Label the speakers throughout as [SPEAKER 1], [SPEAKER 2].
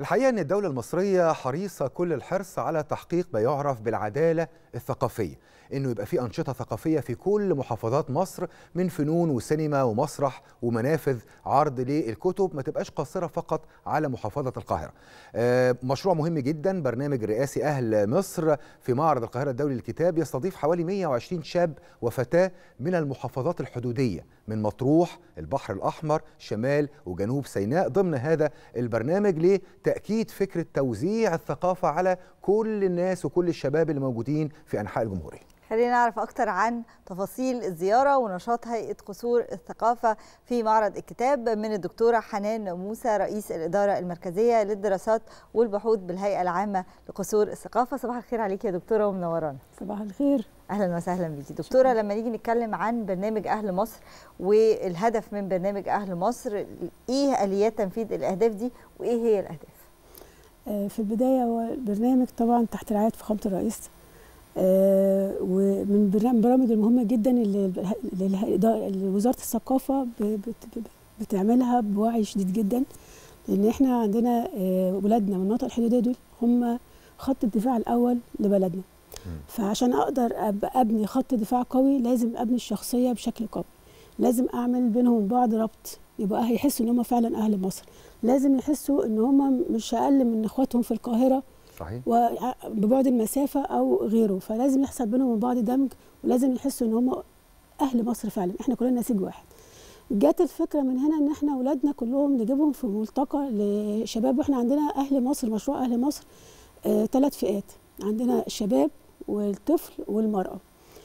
[SPEAKER 1] الحقيقة أن الدولة المصرية حريصة كل الحرص على تحقيق ما يعرف بالعدالة الثقافية انه يبقى في انشطه ثقافيه في كل محافظات مصر من فنون وسينما ومسرح ومنافذ عرض للكتب ما تبقاش قاصره فقط على محافظه القاهره. آه، مشروع مهم جدا برنامج رئاسي اهل مصر في معرض القاهره الدولي للكتاب يستضيف حوالي 120 شاب وفتاه من المحافظات الحدوديه من مطروح البحر الاحمر شمال وجنوب سيناء ضمن هذا البرنامج لتاكيد فكره توزيع الثقافه على كل الناس وكل الشباب اللي موجودين في انحاء الجمهوريه.
[SPEAKER 2] خلينا نعرف أكتر عن تفاصيل الزيارة ونشاط هيئة قصور الثقافة في معرض الكتاب من الدكتورة حنان موسى رئيس الإدارة المركزية للدراسات والبحوث بالهيئة العامة لقصور الثقافة صباح الخير عليك يا دكتورة ومنورانا
[SPEAKER 3] صباح الخير
[SPEAKER 2] اهلا وسهلا بيكي دكتوره لما نيجي نتكلم عن برنامج اهل مصر والهدف من برنامج اهل مصر ايه اليات تنفيذ الاهداف دي وايه هي الاهداف
[SPEAKER 3] في البدايه هو البرنامج طبعا تحت رعايه فخامه الرئيس آه ومن البرامج المهمه جدا اللي وزاره الثقافه بتعملها بوعي شديد جدا لان احنا عندنا آه ولادنا من المناطق الحدوديه دول هم خط الدفاع الاول لبلدنا فعشان اقدر ابني خط دفاع قوي لازم ابني الشخصيه بشكل قوي لازم اعمل بينهم وبين بعض ربط يبقى هيحسوا ان هم فعلا اهل مصر لازم يحسوا ان هم مش اقل من اخواتهم في القاهره
[SPEAKER 1] صحيح
[SPEAKER 3] وببعد المسافه او غيره فلازم يحصل بينهم وبين بعض دمج ولازم يحسوا ان هم اهل مصر فعلا احنا كلنا نسيج واحد جت الفكره من هنا ان احنا اولادنا كلهم نجيبهم في ملتقى لشباب واحنا عندنا اهل مصر مشروع اهل مصر ثلاث آه فئات عندنا الشباب والطفل والمراه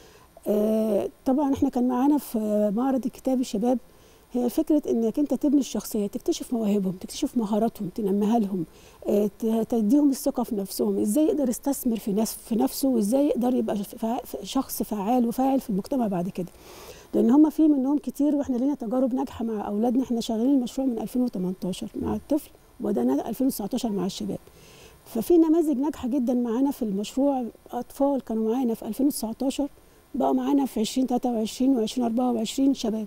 [SPEAKER 3] آه طبعا احنا كان معانا في معرض الكتاب الشباب هي فكره انك انت تبني الشخصيه تكتشف مواهبهم تكتشف مهاراتهم تنميها لهم آه تديهم الثقه في نفسهم ازاي يقدر يستثمر في نفس في نفسه وازاي يقدر يبقى شخص فعال وفاعل في المجتمع بعد كده لان هم في منهم كتير واحنا لينا تجارب ناجحه مع اولادنا احنا شغالين المشروع من 2018 مع الطفل وبدانا 2019 مع الشباب ففي نماذج ناجحه جدا معانا في المشروع اطفال كانوا معانا في 2019 بقوا معانا في 2023 و2024 شباب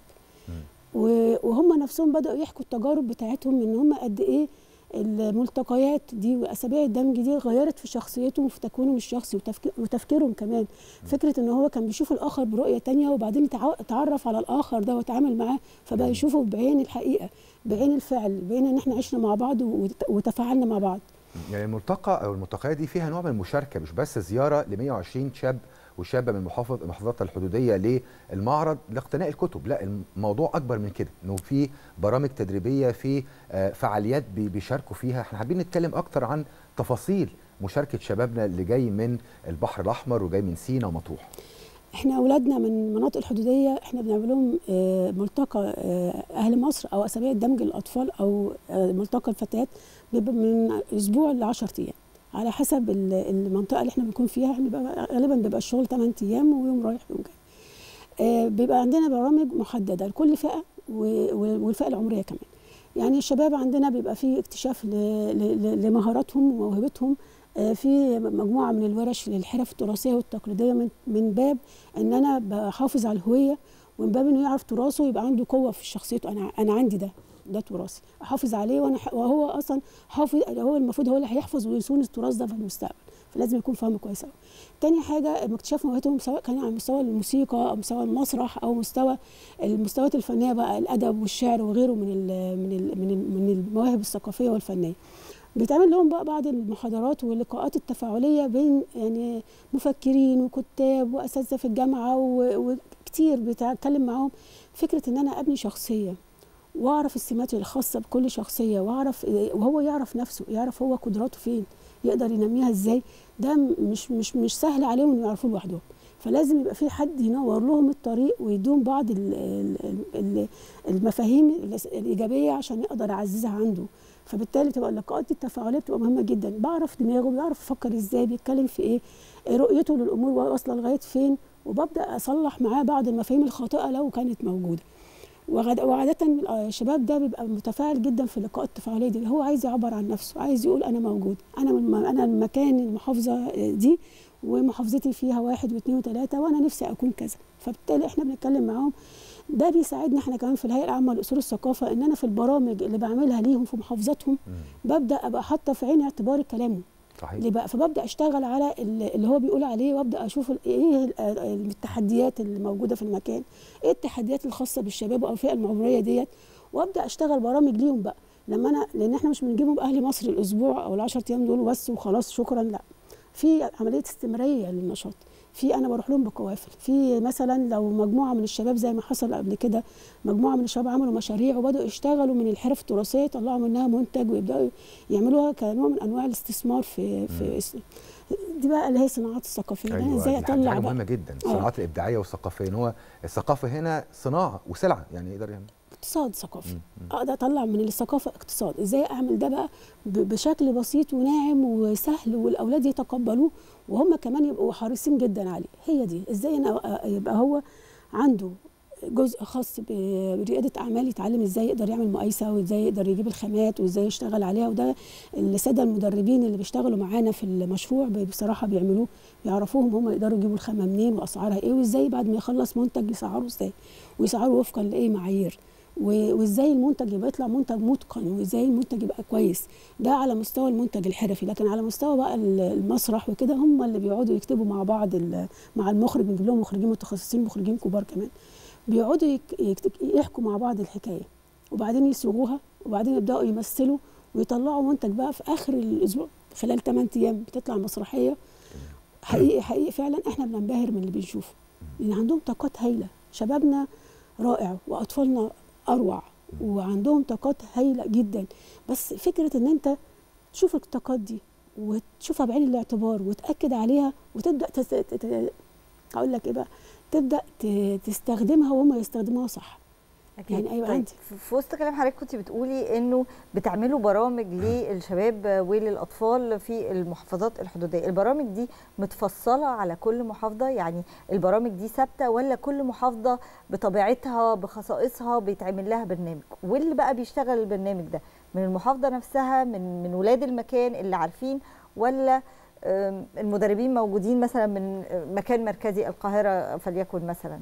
[SPEAKER 3] وهم نفسهم بداوا يحكوا التجارب بتاعتهم ان هم قد ايه الملتقيات دي واسابيع الدمج دي غيرت في شخصيتهم وفي تكوينهم الشخصي وتفكير وتفكيرهم كمان فكره ان هو كان بيشوف الاخر برؤيه تانية وبعدين اتعرف على الاخر ده وتعامل معاه فبقى يشوفه بعين الحقيقه بعين الفعل بعين ان احنا عشنا مع بعض وتفاعلنا مع بعض
[SPEAKER 1] يعني الملتقى او الملتقيات دي فيها نوع من المشاركه مش بس زياره ل 120 شاب وشابه من محافظ المحافظات الحدوديه للمعرض لاقتناء الكتب لا الموضوع اكبر من كده انه في برامج تدريبيه في فعاليات بيشاركوا فيها احنا حابين نتكلم اكتر عن تفاصيل مشاركه شبابنا اللي جاي من البحر الاحمر وجاي من سينا ومطروح
[SPEAKER 3] احنا اولادنا من المناطق الحدوديه احنا بنعمل لهم ملتقى اهل مصر او اسابيع دمج الاطفال او ملتقى الفتيات بيبقى من اسبوع ل 10 ايام على حسب المنطقه اللي احنا بنكون فيها بيبقى غالبا بيبقى الشغل 8 ايام ويوم رايح ويوم جاي بيبقى عندنا برامج محدده لكل فئه والفئه العمريه كمان يعني الشباب عندنا بيبقى فيه اكتشاف لمهاراتهم وموهبتهم في مجموعه من الورش للحرف التراثيه والتقليديه من من باب ان انا بحافظ على الهويه ومن باب انه يعرف تراثه يبقى عنده قوه في شخصيته انا انا عندي ده ده تراثي احافظ عليه وانا وهو اصلا حافظ هو المفروض هو اللي هيحفظ ويصون التراث ده في المستقبل فلازم يكون فاهمه كويس قوي تاني حاجه اكتشاف موهبتهم سواء كان على مستوى الموسيقى او مستوى المسرح او مستوى المستويات الفنيه بقى الادب والشعر وغيره من ال من ال من, ال من المواهب الثقافيه والفنيه بيتعمل لهم بقى بعض المحاضرات واللقاءات التفاعليه بين يعني مفكرين وكتاب واساتذه في الجامعه وكتير بتكلم معاهم فكره ان انا ابني شخصيه واعرف السمات الخاصه بكل شخصيه واعرف وهو يعرف نفسه يعرف هو قدراته فين يقدر ينميها ازاي ده مش مش مش سهل عليهم انه يعرفوه لوحدهم فلازم يبقى في حد ينور لهم الطريق ويدوم بعض المفاهيم الايجابيه عشان يقدر يعززها عنده فبالتالي تبقى اللقاءات دي التفاعليه بتبقى مهمه جدا بعرف دماغه بيعرف يفكر ازاي بيتكلم في ايه رؤيته للامور واصله لغايه فين وببدا اصلح معاه بعض المفاهيم الخاطئه لو كانت موجوده وعادة الشباب ده بيبقى متفاعل جدا في اللقاءات التفاعلية دي هو عايز يعبر عن نفسه عايز يقول أنا موجود أنا من أنا من مكان المحافظة دي ومحافظتي فيها واحد واثنين وثلاثه وانا نفسي اكون كذا فبالتالي احنا بنتكلم معاهم ده بيساعدنا احنا كمان في الهيئه العامه لاصول الثقافه ان انا في البرامج اللي بعملها ليهم في محافظاتهم ببدا ابقى حاطه في عين اعتباري كلامهم
[SPEAKER 1] صحيح
[SPEAKER 3] ليه بقى فببدا اشتغل على ال- اللي هو بيقول عليه وابدا اشوف ال- ايه ال- التحديات اللي موجوده في المكان ايه التحديات الخاصه بالشباب او الفئه العمريه ديت وابدا اشتغل برامج ليهم بقى لما انا لان احنا مش بنجيبهم اهل مصر الاسبوع او ال10 ايام دول بس وخلاص شكرا لا في عمليه استمراريه للنشاط في انا بروح لهم بقوافل في مثلا لو مجموعه من الشباب زي ما حصل قبل كده مجموعه من الشباب عملوا مشاريع وبداوا يشتغلوا من الحرف التراثيه يطلعوا منها منتج ويبداوا يعملوها كنوع من انواع الاستثمار في في اس- دي بقى اللي هي الصناعات الثقافيه أيوة انا ازاي
[SPEAKER 1] دي حاجة
[SPEAKER 3] اطلع
[SPEAKER 1] حاجة
[SPEAKER 3] بقى
[SPEAKER 1] مهمه جدا
[SPEAKER 3] آه.
[SPEAKER 1] الصناعات الابداعيه والثقافيه ان هو الثقافه هنا صناعه وسلعه يعني يقدر يعمل
[SPEAKER 3] اقتصاد ثقافي
[SPEAKER 1] مم.
[SPEAKER 3] اقدر اطلع من الثقافه اقتصاد ازاي اعمل ده بقى ب- بشكل بسيط وناعم وسهل والاولاد يتقبلوه وهم كمان يبقوا حريصين جدا عليه هي دي ازاي انا أ- يبقى هو عنده جزء خاص ب- برياده اعمال يتعلم ازاي يقدر يعمل مقايسه وازاي يقدر يجيب الخامات وازاي يشتغل عليها وده الساده المدربين اللي بيشتغلوا معانا في المشروع ب- بصراحه بيعملوه يعرفوهم هم يقدروا يجيبوا الخامه منين واسعارها ايه وازاي بعد ما يخلص منتج يسعره ازاي ويسعره وفقا لايه معايير و- وازاي المنتج يبقى يطلع منتج متقن وازاي المنتج يبقى كويس ده على مستوى المنتج الحرفي لكن على مستوى بقى ال- المسرح وكده هم اللي بيقعدوا يكتبوا مع بعض ال- مع المخرج بنجيب لهم مخرجين متخصصين مخرجين كبار كمان بيقعدوا يك- يكتك- يحكوا مع بعض الحكايه وبعدين يصوغوها وبعدين يبداوا يمثلوا ويطلعوا منتج بقى في اخر الاسبوع خلال 8 ايام بتطلع مسرحيه حقيقي حقيقي فعلا احنا بننبهر من اللي بنشوفه لان عندهم طاقات هايله شبابنا رائع واطفالنا اروع وعندهم طاقات هايله جدا بس فكره ان انت تشوف الطاقات دي وتشوفها بعين الاعتبار وتاكد عليها وتبدا تس... تت... هقول لك ايه بقى تبدا ت... تستخدمها وهم يستخدموها صح يعني أيوة
[SPEAKER 2] طيب
[SPEAKER 3] عندي.
[SPEAKER 2] في- في وسط كلام حضرتك كنت بتقولي انه بتعملوا برامج للشباب وللاطفال في المحافظات الحدوديه البرامج دي متفصله على كل محافظه يعني البرامج دي ثابته ولا كل محافظه بطبيعتها بخصائصها بيتعمل لها برنامج واللي بقى بيشتغل البرنامج ده من المحافظه نفسها من من ولاد المكان اللي عارفين ولا آم، المدربين موجودين مثلا من مكان مركزي القاهره فليكن مثلا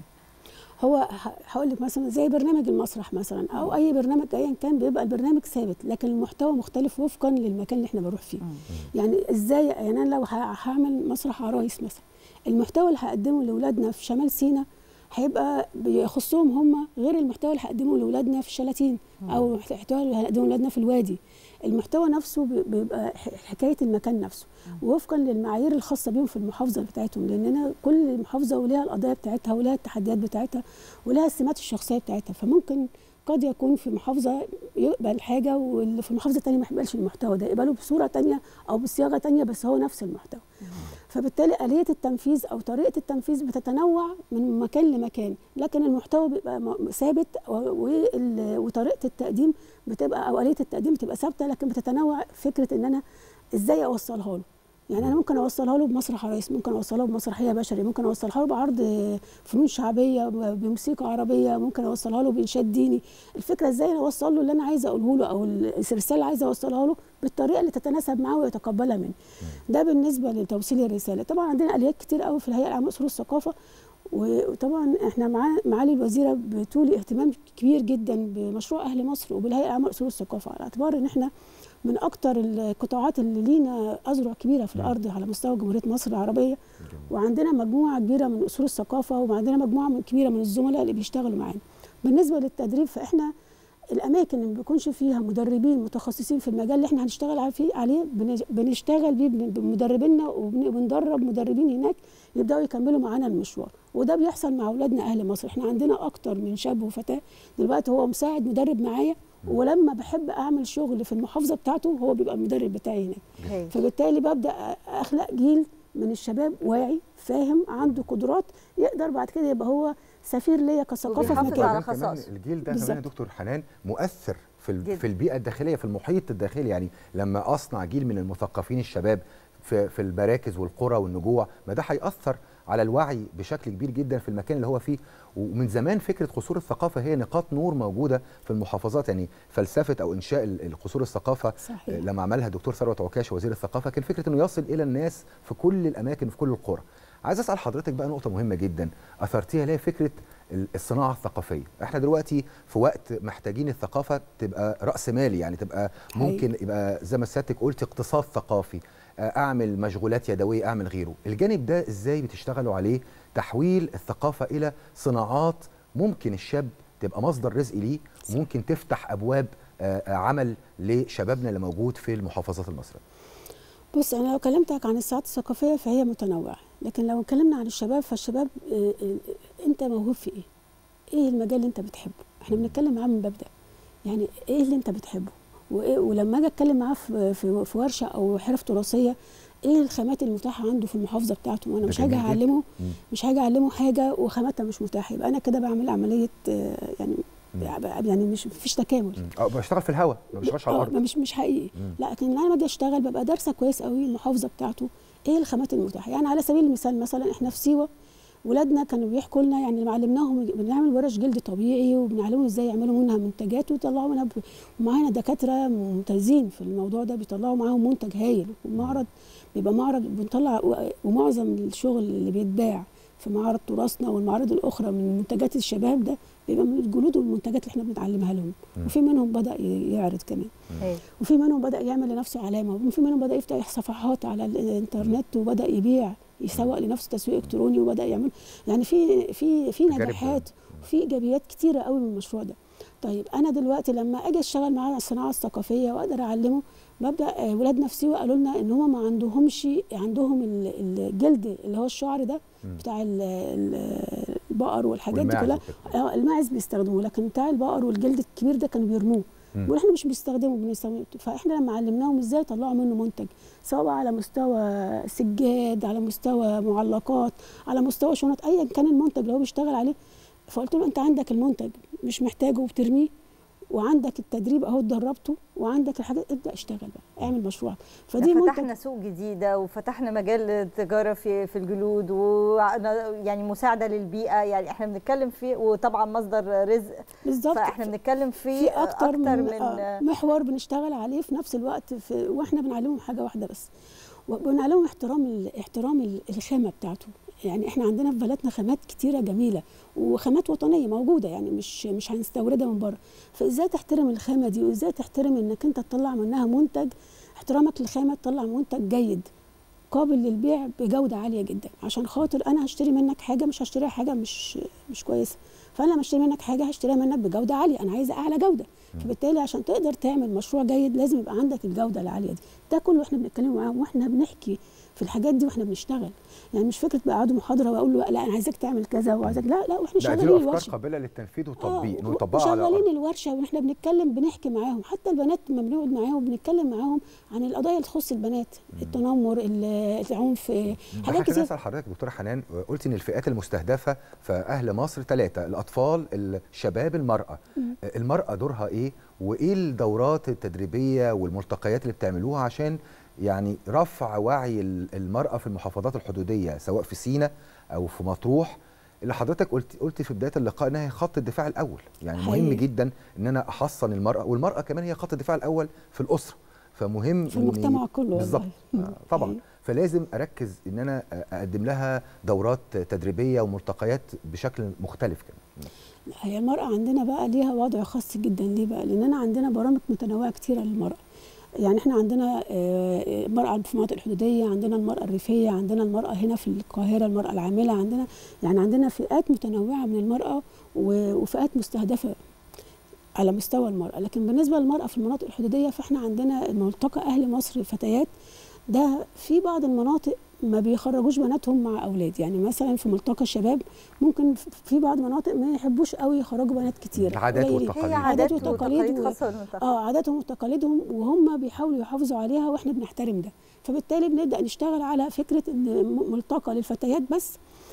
[SPEAKER 3] هو ه- هقول لك مثلا زي برنامج المسرح مثلا او اي برنامج ايا كان بيبقى البرنامج ثابت لكن المحتوى مختلف وفقا للمكان اللي احنا بنروح فيه يعني ازاي يعني انا لو ه- هعمل مسرح عرايس مثلا المحتوى اللي هقدمه لاولادنا في شمال سيناء هيبقى بيخصهم هم غير المحتوى اللي هقدمه لاولادنا في الشلاتين او المحتوى اللي هنقدمه لاولادنا في الوادي المحتوى نفسه بي- بيبقى ح- حكايه المكان نفسه وفقا للمعايير الخاصه بيهم في المحافظه بتاعتهم لاننا كل محافظه وليها القضايا بتاعتها ولها التحديات بتاعتها ولها السمات الشخصيه بتاعتها فممكن قد يكون في محافظه يقبل حاجه واللي في المحافظه الثانيه ما يقبلش المحتوى ده يقبله بصوره ثانيه او بصياغه ثانيه بس هو نفس المحتوى فبالتالي آلية التنفيذ أو طريقة التنفيذ بتتنوع من مكان لمكان لكن المحتوى بيبقى م- ثابت و- وال- وطريقة التقديم بتبقى أو آلية التقديم بتبقى ثابتة لكن بتتنوع فكرة إن أنا إزاي أوصلها له يعني أنا ممكن أوصلها له بمسرح عرايس ممكن أوصلها له بمسرحية بشري ممكن أوصلها له بعرض فنون شعبية ب- بموسيقى عربية ممكن أوصلها له بإنشاد ديني الفكرة إزاي أنا أوصل له اللي أنا عايزة أقوله له أو الرسالة اللي عايزة أوصلها له بالطريقة اللي تتناسب معاه ويتقبلها مني ده بالنسبه لتوصيل الرساله طبعا عندنا اليات كتير قوي في الهيئه العامه لاصول الثقافه وطبعا احنا مع معالي الوزيره بتولي اهتمام كبير جدا بمشروع اهل مصر وبالهيئه العامه لاصول الثقافه على اعتبار ان احنا من اكتر القطاعات اللي لينا اذرع كبيره في الارض على مستوى جمهوريه مصر العربيه وعندنا مجموعه كبيره من اصول الثقافه وعندنا مجموعه من كبيره من الزملاء اللي بيشتغلوا معانا بالنسبه للتدريب فاحنا الاماكن اللي ما بيكونش فيها مدربين متخصصين في المجال اللي احنا هنشتغل على- فيه عليه بنج- بنشتغل بيه بن- بمدربينا وبن- وبندرب مدربين هناك يبداوا يكملوا معانا المشوار وده بيحصل مع اولادنا اهل مصر احنا عندنا اكتر من شاب وفتاه دلوقتي هو مساعد مدرب معايا ولما بحب اعمل شغل في المحافظه بتاعته هو بيبقى المدرب بتاعي هناك
[SPEAKER 2] هاي.
[SPEAKER 3] فبالتالي ببدا اخلق جيل من الشباب واعي فاهم عنده قدرات يقدر بعد كده يبقى هو سفير ليا كثقافه في
[SPEAKER 2] وبيحافظ
[SPEAKER 3] مكانه
[SPEAKER 2] على
[SPEAKER 1] كمان
[SPEAKER 2] خصائصه.
[SPEAKER 1] الجيل ده
[SPEAKER 3] بالظبط.
[SPEAKER 1] كمان يا دكتور حنان مؤثر في ال-
[SPEAKER 2] جدا.
[SPEAKER 1] في البيئه الداخليه في المحيط الداخلي يعني لما اصنع جيل من المثقفين الشباب في في المراكز والقرى والنجوع ما ده هيأثر على الوعي بشكل كبير جدا في المكان اللي هو فيه ومن زمان فكره قصور الثقافه هي نقاط نور موجوده في المحافظات يعني فلسفه او انشاء ال- القصور الثقافه
[SPEAKER 3] صحيح.
[SPEAKER 1] آه، لما عملها الدكتور ثروت عكاش وزير الثقافه كان فكره انه يصل الى الناس في كل الاماكن وفي كل القرى عايز اسال حضرتك بقى نقطه مهمه جدا اثرتيها اللي هي فكره ال- الصناعه الثقافيه احنا دلوقتي في وقت محتاجين الثقافه تبقى راس مالي يعني تبقى
[SPEAKER 3] حقيقي.
[SPEAKER 1] ممكن يبقى زي ما سيادتك قلت اقتصاد ثقافي آه، اعمل مشغولات يدويه اعمل غيره الجانب ده ازاي بتشتغلوا عليه تحويل الثقافه الى صناعات ممكن الشاب تبقى مصدر رزق ليه وممكن تفتح ابواب آه، آه، عمل لشبابنا اللي موجود في المحافظات المصريه
[SPEAKER 3] بص انا لو كلمتك عن الساعات الثقافيه فهي متنوعه لكن لو اتكلمنا عن الشباب فالشباب آه، آه، انت موهوب في ايه ايه المجال اللي انت بتحبه احنا بنتكلم معاه من باب ده يعني ايه اللي انت بتحبه وايه ولما اجي اتكلم معاه في, في, في ورشه او حرف تراثيه ايه الخامات المتاحه عنده في المحافظه بتاعته وانا
[SPEAKER 1] ده
[SPEAKER 3] مش هاجي
[SPEAKER 1] جميل جدا.
[SPEAKER 3] اعلمه
[SPEAKER 1] مم.
[SPEAKER 3] مش هاجي اعلمه حاجه وخاماتها مش متاحه يبقى انا كده بعمل عمليه آه، يعني يعني مش مفيش تكامل
[SPEAKER 1] اه بشتغل في الهواء ما بشتغلش على
[SPEAKER 3] آه،
[SPEAKER 1] الارض
[SPEAKER 3] مش مش حقيقي
[SPEAKER 1] مم.
[SPEAKER 3] لا لكن انا باجي اشتغل ببقى دارسه كويس قوي المحافظه بتاعته ايه الخامات المتاحه يعني على سبيل المثال مثلا احنا في سيوه ولادنا كانوا بيحكوا لنا يعني لما علمناهم بنعمل ورش جلد طبيعي وبنعلمهم ازاي يعملوا منها منتجات ويطلعوا منها ب... ومعانا دكاتره ممتازين في الموضوع ده بيطلعوا معاهم منتج هايل ومعرض بيبقى معرض بنطلع و- ومعظم الشغل اللي بيتباع في معرض تراثنا والمعارض الاخرى من منتجات الشباب ده بيبقى من الجلود والمنتجات اللي احنا بنعلمها لهم
[SPEAKER 1] مم.
[SPEAKER 3] وفي منهم بدا ي- يعرض كمان
[SPEAKER 2] هايل.
[SPEAKER 3] وفي منهم بدا يعمل لنفسه علامه وفي منهم بدا يفتح صفحات على الانترنت وبدا يبيع يسوق لنفسه تسويق الكتروني وبدا يعمل يعني في في في
[SPEAKER 1] تجارب
[SPEAKER 3] نجاحات وفي ايجابيات كتيره قوي من المشروع ده طيب انا دلوقتي لما اجي اشتغل معاه على الصناعه الثقافيه واقدر اعلمه ببدا آه، ولادنا في سيوه قالوا لنا ان هم ما عندهمش عندهم ال- الجلد اللي هو الشعر ده
[SPEAKER 1] مم.
[SPEAKER 3] بتاع ال- ال- البقر والحاجات دي
[SPEAKER 1] والماعز
[SPEAKER 3] كلها
[SPEAKER 1] وكده.
[SPEAKER 3] اه الماعز بيستخدموه لكن بتاع البقر والجلد الكبير ده كانوا بيرموه
[SPEAKER 1] مم.
[SPEAKER 3] بيقولوا احنا مش بنستخدمه بنستخدمه فاحنا لما علمناهم ازاي يطلعوا منه منتج سواء بقى على مستوى سجاد على مستوى معلقات على مستوى شنط ايا كان المنتج اللي هو بيشتغل عليه فقلت له انت عندك المنتج مش محتاجه وبترميه وعندك التدريب اهو اتدربته وعندك الحاجات ابدا اشتغل بقى اعمل مشروع فدي منتج
[SPEAKER 2] فتحنا سوق جديده وفتحنا مجال التجاره في في الجلود ويعني مساعده للبيئه يعني احنا بنتكلم في وطبعا مصدر رزق
[SPEAKER 3] بالظبط
[SPEAKER 2] فاحنا بنتكلم في,
[SPEAKER 3] في اكتر, من,
[SPEAKER 2] من
[SPEAKER 3] آه محور بنشتغل عليه في نفس الوقت في واحنا بنعلمهم حاجه واحده بس وبنعلمهم احترام ال- احترام ال- الخامه بتاعته يعني احنا عندنا في بلدنا خامات كتيره جميله وخامات وطنيه موجوده يعني مش مش هنستوردها من بره فازاي تحترم الخامه دي وازاي تحترم انك انت تطلع منها منتج احترامك للخامه تطلع منتج جيد قابل للبيع بجوده عاليه جدا عشان خاطر انا هشتري منك حاجه مش هشتريها حاجه مش مش كويسه فانا لما اشتري منك حاجه هشتريها منك بجوده عاليه انا عايزه اعلى جوده فبالتالي عشان تقدر تعمل مشروع جيد لازم يبقى عندك الجوده العاليه دي ده كله احنا بنتكلم معاهم واحنا بنحكي في الحاجات دي واحنا بنشتغل يعني مش فكره بقى اقعد محاضره واقول له لا انا عايزك تعمل كذا وعايزك لا لا واحنا
[SPEAKER 1] لا دي
[SPEAKER 3] شغالين
[SPEAKER 1] له افكار
[SPEAKER 3] الورشه
[SPEAKER 1] قابله للتنفيذ
[SPEAKER 3] آه،
[SPEAKER 1] والتطبيق
[SPEAKER 3] و-
[SPEAKER 1] نطبقها على
[SPEAKER 3] وشغالين
[SPEAKER 1] الارض
[SPEAKER 3] الورشه واحنا بنتكلم بنحكي معاهم حتى البنات لما بنقعد معاهم بنتكلم معاهم عن القضايا اللي تخص البنات التنمر ال- العنف
[SPEAKER 1] احنا
[SPEAKER 3] حاجات
[SPEAKER 1] كده
[SPEAKER 3] كتير
[SPEAKER 1] نسال حضرتك دكتوره حنان قلت ان الفئات المستهدفه في اهل مصر ثلاثه الاطفال الشباب المراه المراه دورها ايه وايه الدورات التدريبيه والملتقيات اللي بتعملوها عشان يعني رفع وعي ال- المراه في المحافظات الحدوديه سواء في سيناء او في مطروح اللي حضرتك قلت قلت في بدايه اللقاء انها هي خط الدفاع الاول يعني مهم
[SPEAKER 3] حقيقي.
[SPEAKER 1] جدا ان انا احصن المراه والمراه كمان هي خط الدفاع الاول في الاسره فمهم
[SPEAKER 3] في
[SPEAKER 1] إن-
[SPEAKER 3] المجتمع كله
[SPEAKER 1] بالظبط
[SPEAKER 3] والله.
[SPEAKER 1] آه، طبعا
[SPEAKER 3] حقيقي.
[SPEAKER 1] فلازم اركز ان انا اقدم لها دورات تدريبيه وملتقيات بشكل مختلف كمان
[SPEAKER 3] لا، هي المرأة عندنا بقى ليها وضع خاص جدا ليه بقى؟ لأننا عندنا برامج متنوعة كتيرة للمرأة. يعني احنا عندنا آه، مرأة في المناطق الحدودية، عندنا المرأة الريفية، عندنا المرأة هنا في القاهرة، المرأة العاملة، عندنا يعني عندنا فئات متنوعة من المرأة و- وفئات مستهدفة على مستوى المرأة، لكن بالنسبة للمرأة في المناطق الحدودية فاحنا عندنا ملتقى أهل مصر فتيات ده في بعض المناطق ما بيخرجوش بناتهم مع اولاد يعني مثلا في ملتقى الشباب ممكن في بعض المناطق ما يحبوش قوي يخرجوا بنات كتير
[SPEAKER 1] العادات
[SPEAKER 3] قليلين.
[SPEAKER 1] والتقاليد.
[SPEAKER 2] هي
[SPEAKER 3] عادات
[SPEAKER 2] عادات
[SPEAKER 3] وتقاليد
[SPEAKER 2] وتقاليد
[SPEAKER 3] و-
[SPEAKER 2] خاصه بالمنطقه
[SPEAKER 3] اه عاداتهم وتقاليدهم وهم بيحاولوا يحافظوا عليها واحنا بنحترم ده فبالتالي بنبدا نشتغل على فكره ان م- ملتقى للفتيات بس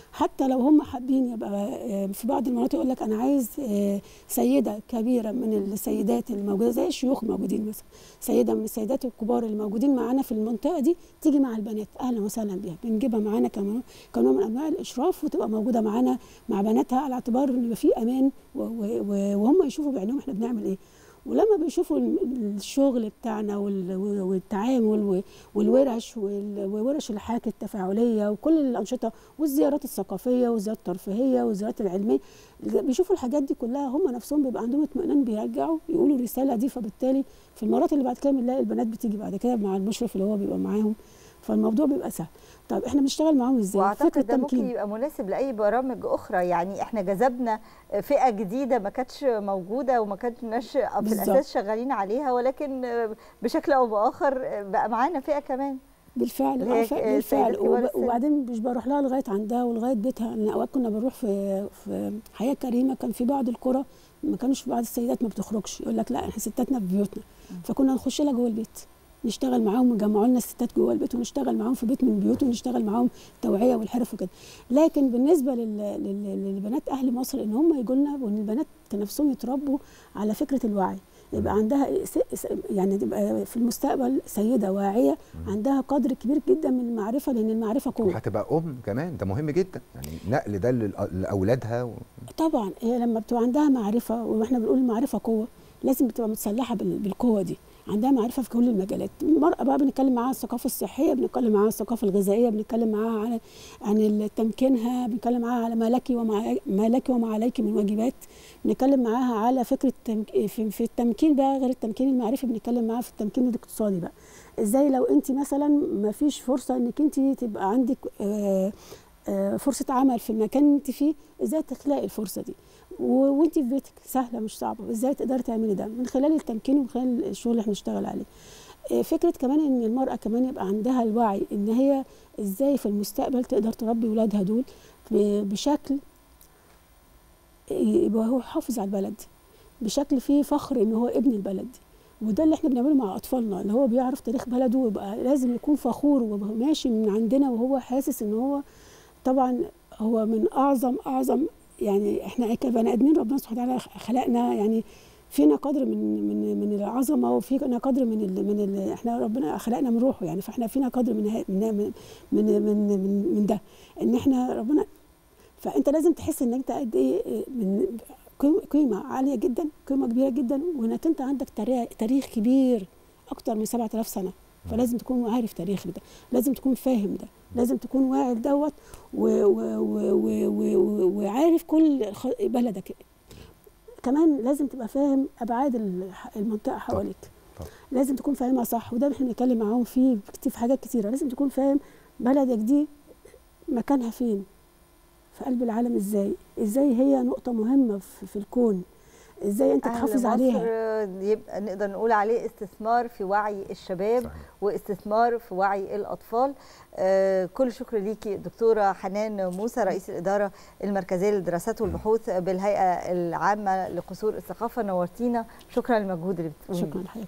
[SPEAKER 3] حتى لو هم حابين يبقى آه، في بعض المناطق يقول لك انا عايز آه، سيده كبيره من السيدات الموجوده زي الشيوخ موجودين مثلا سيده من السيدات الكبار اللي موجودين معانا في المنطقه دي تيجي مع البنات اهلا وسهلا بيها بنجيبها معانا كمان كنوع من انواع الاشراف وتبقى موجوده معانا مع بناتها على اعتبار ان يبقى في امان و- و- و- وهم يشوفوا بعينهم احنا بنعمل ايه ولما بيشوفوا ال- الشغل بتاعنا وال- والتعامل و- والورش وال- وورش الحاكي التفاعليه وكل الانشطه والزيارات الثقافيه والزيارات الترفيهيه والزيارات العلميه بيشوفوا الحاجات دي كلها هم نفسهم بيبقى عندهم اطمئنان بيرجعوا يقولوا الرساله دي فبالتالي في المرات اللي بعد كده بنلاقي البنات بتيجي بعد كده مع المشرف اللي هو بيبقى معاهم فالموضوع بيبقى سهل طب احنا بنشتغل معاهم ازاي
[SPEAKER 2] واعتقد ده ممكن يبقى مناسب لاي برامج اخرى يعني احنا جذبنا فئه جديده ما كانتش موجوده وما كناش في
[SPEAKER 3] بالظبط.
[SPEAKER 2] الاساس شغالين عليها ولكن بشكل او باخر بقى معانا فئه كمان
[SPEAKER 3] بالفعل
[SPEAKER 2] اللي هي
[SPEAKER 3] آه، ف- بالفعل
[SPEAKER 2] السيدات كبار
[SPEAKER 3] وب-
[SPEAKER 2] السن.
[SPEAKER 3] وبعدين مش بروح لها لغايه عندها ولغايه بيتها لان اوقات كنا بنروح في في حياه كريمه كان في بعض القرى ما كانش في بعض السيدات ما بتخرجش يقول لك لا احنا ستاتنا في بيوتنا فكنا نخش لها جوه البيت نشتغل معاهم ويجمعوا لنا الستات جوه البيت ونشتغل معاهم في بيت من بيوت ونشتغل معاهم توعيه والحرف وكده لكن بالنسبه لل... لل... للبنات اهل مصر ان هم يجوا لنا وان البنات نفسهم يتربوا على فكره الوعي يبقى عندها س... س... يعني تبقى في المستقبل سيده واعيه عندها قدر كبير جدا من المعرفه لان المعرفه قوه
[SPEAKER 1] وهتبقى ام كمان ده مهم جدا يعني نقل ده للأ- لاولادها و...
[SPEAKER 3] طبعا هي لما بتبقى عندها معرفه واحنا بنقول المعرفه قوه لازم بتبقى متسلحه بال- بالقوه دي عندها معرفه في كل المجالات المراه بقى بنتكلم معاها عن الثقافه الصحيه بنتكلم معاها عن الثقافه الغذائيه بنتكلم معاها عن عن تمكينها بنتكلم معاها على ما لك وما ما لك وما عليك من واجبات بنتكلم معاها على فكره تمك... في, في التمكين بقى غير التمكين المعرفي بنتكلم معاها في التمكين الاقتصادي بقى ازاي لو انت مثلا ما فيش فرصه انك انت تبقى عندك آه آه، فرصه عمل في المكان اللي انت فيه ازاي تخلقي الفرصه دي و- وانت في بيتك سهله مش صعبه ازاي تقدري تعملي ده من خلال التمكين ومن خلال الشغل اللي احنا بنشتغل عليه آه، فكره كمان ان المراه كمان يبقى عندها الوعي ان هي ازاي في المستقبل تقدر تربي ولادها دول ب- بشكل يبقى هو حافظ على البلد بشكل فيه فخر ان هو ابن البلد دي وده اللي احنا بنعمله مع اطفالنا اللي هو بيعرف تاريخ بلده ويبقى لازم يكون فخور وهو ماشي من عندنا وهو حاسس ان هو طبعا هو من اعظم اعظم يعني احنا كبني ادمين ربنا سبحانه وتعالى خلقنا يعني فينا قدر من من من العظمه وفينا قدر من ال من ال احنا ربنا خلقنا من روحه يعني فاحنا فينا قدر من ها- من من من من, من, من ده ان احنا ربنا فانت لازم تحس ان انت قد ايه من قيم- قيمه عاليه جدا قيمه كبيره جدا وانك انت عندك تاريخ تاريخ كبير اكتر من 7000 سنه فلازم تكون عارف تاريخك ده لازم تكون فاهم ده لازم تكون واعي دوت و- و- و- و- و- و- وعارف كل خ- بلدك كمان لازم تبقى فاهم ابعاد ال- المنطقه حواليك
[SPEAKER 1] طبعا.
[SPEAKER 3] لازم تكون فاهمها صح وده احنا بنتكلم معاهم فيه كتير في حاجات كتيره لازم تكون فاهم بلدك دي مكانها فين في قلب العالم ازاي ازاي هي نقطه مهمه في, في الكون ازاي انت
[SPEAKER 2] أهل
[SPEAKER 3] تحافظ
[SPEAKER 2] مصر
[SPEAKER 3] عليها
[SPEAKER 2] يبقى نقدر نقول عليه استثمار في وعي الشباب
[SPEAKER 1] صحيح.
[SPEAKER 2] واستثمار في وعي الأطفال آه، كل شكر ليكي دكتورة حنان موسى رئيس الإدارة المركزية للدراسات والبحوث بالهيئة العامة لقصور الثقافة نورتينا شكرا للمجهود اللي بتقومي بيه.
[SPEAKER 3] شكرا لحضرتك